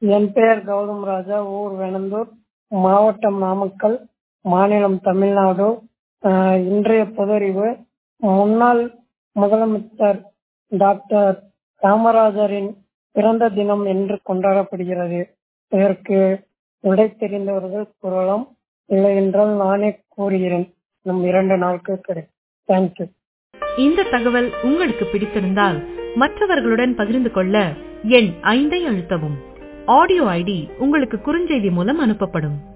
என் பெயர் கௌதம் ராஜா ஊர் வெனந்தூர் மாவட்டம் நாமக்கல் மாநிலம் தமிழ்நாடு ஆஹ் இன்றைய பொதறிவு முன்னாள் முதலமைச்சர் டாக்டர் காமராஜரின் பிறந்த தினம் என்று கொண்டாடப்படுகிறது இதற்கு விடை தெரிந்தவர்கள் கூறலாம் இல்லை என்றால் நானே கூறுகிறேன் நம் இரண்டு நாட்கள் கிடைக்கும் தேங்க்யூ இந்த தகவல் உங்களுக்கு பிடித்திருந்தால் மற்றவர்களுடன் பகிர்ந்து கொள்ள எண் ஐந்தை அழுத்தவும் ஆடியோ ஐடி உங்களுக்கு குறுஞ்செய்தி மூலம் அனுப்பப்படும்